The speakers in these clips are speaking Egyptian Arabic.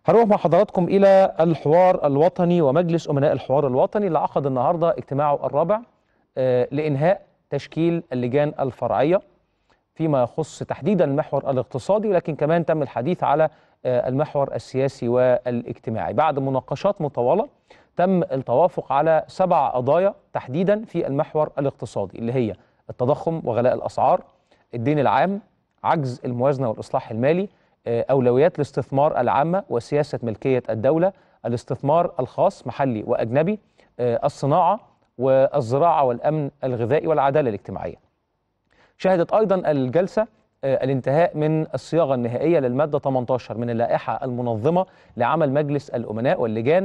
هنروح مع حضراتكم إلى الحوار الوطني ومجلس أمناء الحوار الوطني اللي عقد النهارده اجتماعه الرابع آه، لإنهاء تشكيل اللجان الفرعية فيما يخص تحديدا المحور الاقتصادي ولكن كمان تم الحديث على آه، المحور السياسي والاجتماعي بعد مناقشات مطولة تم التوافق على سبع قضايا تحديدا في المحور الاقتصادي اللي هي التضخم وغلاء الأسعار الدين العام عجز الموازنة والإصلاح المالي آه، أولويات الاستثمار العامة وسياسة ملكية الدولة الاستثمار الخاص محلي وأجنبي آه، الصناعة والزراعة والأمن الغذائي والعدالة الاجتماعية شهدت أيضا الجلسة آه، الانتهاء من الصياغة النهائية للمادة 18 من اللائحة المنظمة لعمل مجلس الأمناء واللجان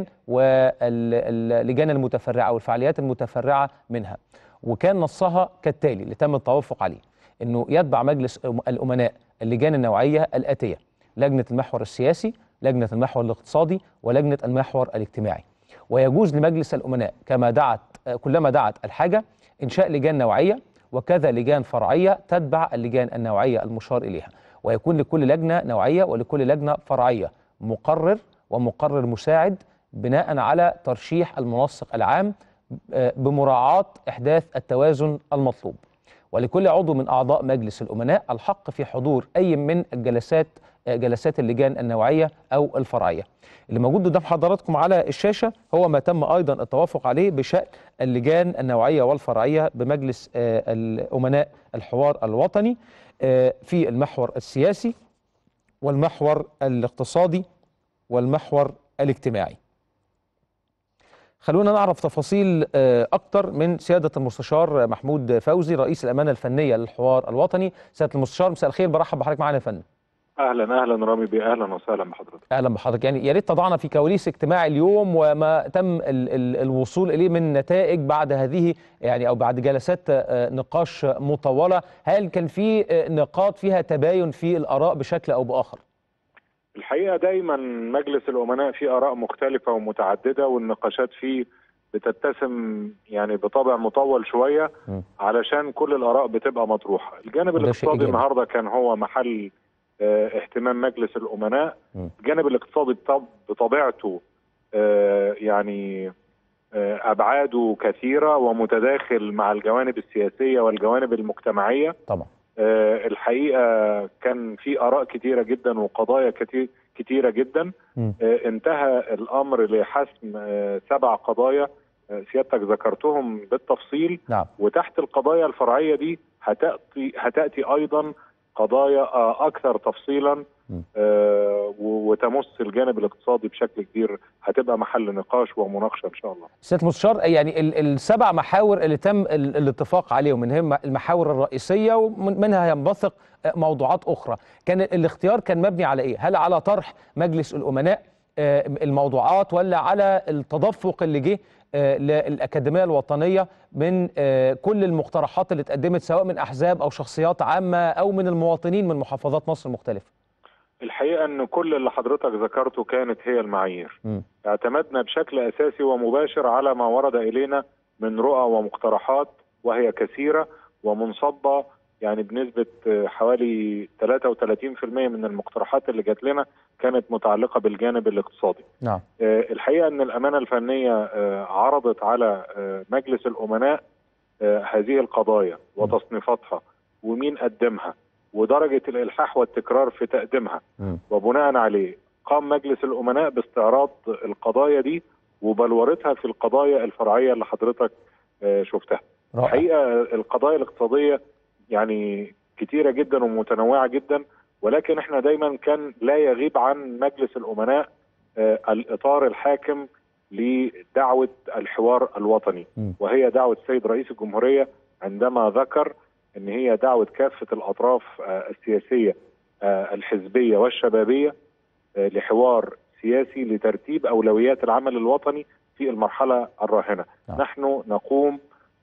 واللجان المتفرعة والفعاليات المتفرعة منها وكان نصها كالتالي اللي تم التوافق عليه أنه يتبع مجلس الأمناء اللجان النوعية الآتية لجنة المحور السياسي لجنة المحور الاقتصادي ولجنة المحور الاجتماعي ويجوز لمجلس الأمناء كما دعت كلما دعت الحاجة إنشاء لجان نوعية وكذا لجان فرعية تتبع اللجان النوعية المشار إليها ويكون لكل لجنة نوعية ولكل لجنة فرعية مقرر ومقرر مساعد بناء على ترشيح المنسق العام آه، بمراعاة إحداث التوازن المطلوب ولكل عضو من أعضاء مجلس الأمناء الحق في حضور أي من الجلسات آه، جلسات اللجان النوعية أو الفرعية اللي موجود قدام حضراتكم على الشاشة هو ما تم أيضا التوافق عليه بشأن اللجان النوعية والفرعية بمجلس آه، الأمناء الحوار الوطني آه، في المحور السياسي والمحور الاقتصادي والمحور الاجتماعي خلونا نعرف تفاصيل آه، أكتر من سيادة المستشار محمود فوزي رئيس الأمانة الفنية للحوار الوطني سيادة المستشار مساء الخير برحب بحضرتك معانا يا فندم اهلا اهلا رامي بيه اهلا وسهلا بحضرتك اهلا بحضرتك يعني يا ريت تضعنا في كواليس اجتماع اليوم وما تم ال ال الوصول اليه من نتائج بعد هذه يعني او بعد جلسات آه، نقاش مطوله هل كان في آه، نقاط فيها تباين في الاراء بشكل او باخر الحقيقه دايما مجلس الامناء فيه اراء مختلفه ومتعدده والنقاشات فيه بتتسم يعني بطابع مطول شويه م. علشان كل الاراء بتبقى مطروحه الجانب وده شيء الاقتصادي إيجابي. النهارده كان هو محل آه، اهتمام مجلس الامناء م. الجانب الاقتصادي بطب- بطبيعته آه، يعني آه، ابعاده كثيره ومتداخل مع الجوانب السياسيه والجوانب المجتمعيه طبعا آه، الحقيقه كان في اراء كتيره جدا وقضايا كتير كتيره جدا م. آه، انتهى الامر لحسم آه، سبع قضايا آه، سيادتك ذكرتهم بالتفصيل نعم وتحت القضايا الفرعيه دي هتاتي هتاتي ايضا قضايا آه، اكثر تفصيلا م. آه، و- وتمس الجانب الاقتصادي بشكل كبير هتبقى محل نقاش ومناقشه ان شاء الله سياده المستشار يعني ال- السبع محاور اللي تم ال- الاتفاق عليهم من هم المحاور الرئيسيه ومنها ينبثق آه، موضوعات اخرى كان الاختيار كان مبني على ايه هل على طرح مجلس الامناء آه، الموضوعات ولا على التدفق اللي جه آه، للاكاديميه الوطنيه من آه، كل المقترحات اللي اتقدمت سواء من احزاب او شخصيات عامه او من المواطنين من محافظات مصر المختلفه الحقيقه ان كل اللي حضرتك ذكرته كانت هي المعايير مم. اعتمدنا بشكل اساسي ومباشر على ما ورد الينا من رؤى ومقترحات وهي كثيره ومنصبه يعني بنسبه آه، حوالي 33% من المقترحات اللي جات لنا كانت متعلقه بالجانب الاقتصادي. نعم آه، الحقيقه ان الامانه الفنيه آه، عرضت على آه، مجلس الامناء آه، هذه القضايا وتصنيفاتها ومين قدمها ودرجه الالحاح والتكرار في تقديمها مم. وبناء عليه قام مجلس الامناء باستعراض القضايا دي وبلورتها في القضايا الفرعيه اللي حضرتك آه، شفتها. رائع الحقيقه القضايا الاقتصاديه يعني كتيره جدا ومتنوعه جدا ولكن احنا دايما كان لا يغيب عن مجلس الامناء آه، الاطار الحاكم لدعوه الحوار الوطني م. وهي دعوه السيد رئيس الجمهوريه عندما ذكر ان هي دعوه كافه الاطراف آه، السياسيه آه، الحزبيه والشبابيه آه، لحوار سياسي لترتيب اولويات العمل الوطني في المرحله الراهنه. نعم. نحن نقوم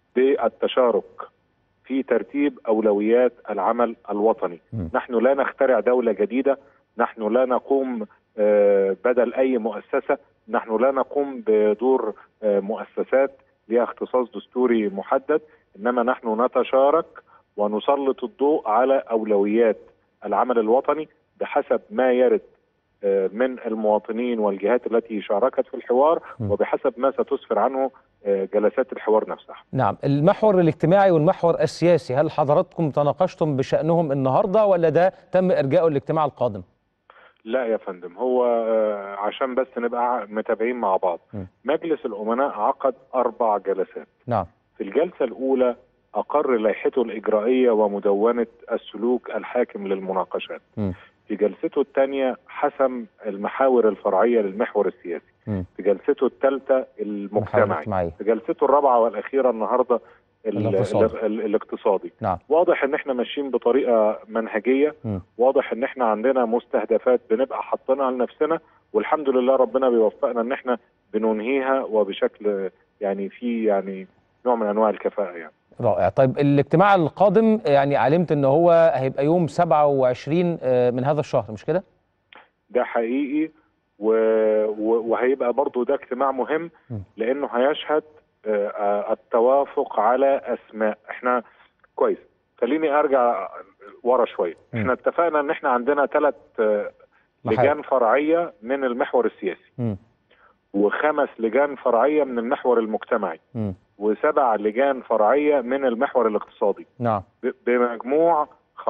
بالتشارك في ترتيب اولويات العمل الوطني. م. نحن لا نخترع دوله جديده، نحن لا نقوم آه، بدل اي مؤسسه، نحن لا نقوم بدور آه، مؤسسات لها اختصاص دستوري محدد، انما نحن نتشارك ونسلط الضوء على اولويات العمل الوطني بحسب ما يرد آه، من المواطنين والجهات التي شاركت في الحوار م. وبحسب ما ستسفر عنه آه، جلسات الحوار نفسها نعم المحور الاجتماعي والمحور السياسي هل حضراتكم تناقشتم بشأنهم النهارده ولا ده تم إرجاؤه الاجتماع القادم؟ لا يا فندم هو آه، عشان بس نبقى متابعين مع بعض م. مجلس الأمناء عقد أربع جلسات نعم في الجلسة الأولى أقر لائحته الإجرائية ومدونة السلوك الحاكم للمناقشات م. في جلسته الثانية حسم المحاور الفرعية للمحور السياسي م. في جلسته الثالثة محور المجتمعي اجتماعي في جلسته الرابعة والأخيرة النهاردة ال- الاقتصادي. ال- ال- الاقتصادي نعم واضح ان احنا ماشيين بطريقة منهجية م. واضح ان احنا عندنا مستهدفات بنبقى حاطينها لنفسنا والحمد لله ربنا بيوفقنا ان احنا بننهيها وبشكل يعني في يعني نوع من انواع الكفاءة يعني رائع طيب الاجتماع القادم يعني علمت ان هو هيبقى يوم 27 آه، من هذا الشهر مش كده؟ ده حقيقي و... و... وهيبقى برضو ده اجتماع مهم م. لانه هيشهد آه، آه، التوافق على اسماء احنا كويس خليني ارجع ورا شويه م. احنا اتفقنا ان احنا عندنا ثلاث محاور. لجان فرعيه من المحور السياسي م. وخمس لجان فرعيه من المحور المجتمعي م. وسبع لجان فرعيه من المحور الاقتصادي نعم ب- بمجموع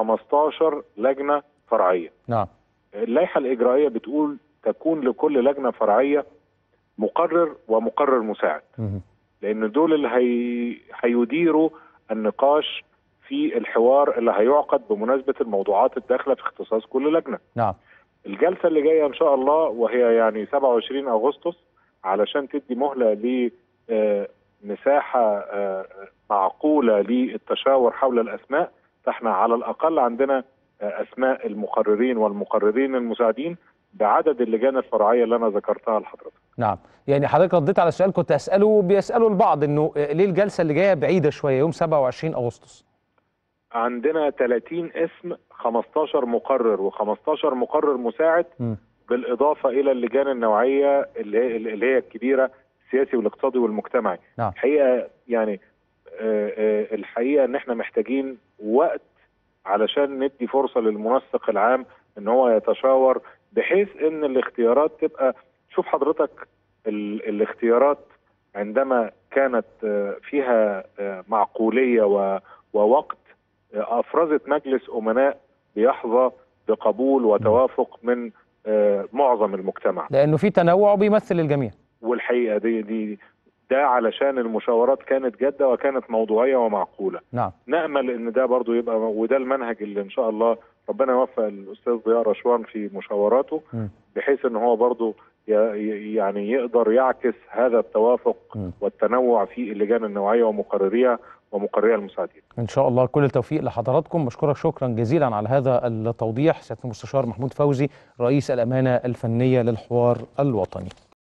15 لجنه فرعيه نعم اللائحه الاجرائيه بتقول تكون لكل لجنه فرعيه مقرر ومقرر مساعد م. لان دول اللي هي... هيديروا النقاش في الحوار اللي هيعقد بمناسبه الموضوعات الداخله في اختصاص كل لجنه نعم الجلسه اللي جايه ان شاء الله وهي يعني 27 اغسطس علشان تدي مهله ل آه، مساحه آه، معقوله للتشاور حول الاسماء فاحنا على الاقل عندنا آه، اسماء المقررين والمقررين المساعدين بعدد اللجان الفرعيه اللي انا ذكرتها لحضرتك. نعم يعني حضرتك رديت على سؤال كنت اساله بيسالوا البعض انه آه، ليه الجلسه اللي جايه بعيده شويه يوم 27 اغسطس عندنا 30 اسم 15 مقرر و15 مقرر مساعد م. بالاضافه الى اللجان النوعيه اللي هي اللي هي الكبيره السياسي والاقتصادي والمجتمعي. نعم. الحقيقه يعني آه، آه، الحقيقه ان احنا محتاجين وقت علشان ندي فرصه للمنسق العام ان هو يتشاور بحيث ان الاختيارات تبقى شوف حضرتك ال... الاختيارات عندما كانت آه، فيها آه، معقوليه و... ووقت آه، افرزت مجلس امناء بيحظى بقبول وتوافق من آه، معظم المجتمع لانه في تنوع وبيمثل الجميع والحقيقه دي دي ده علشان المشاورات كانت جاده وكانت موضوعيه ومعقوله نعم نامل ان ده برضو يبقى وده المنهج اللي ان شاء الله ربنا يوفق الاستاذ ضياء رشوان في مشاوراته م. بحيث ان هو برضو ي- ي- يعني يقدر يعكس هذا التوافق م. والتنوع في اللجان النوعيه ومقرريها ومقرريها المساعدين ان شاء الله كل التوفيق لحضراتكم بشكرك شكرا جزيلا على هذا التوضيح سياده المستشار محمود فوزي رئيس الامانه الفنيه للحوار الوطني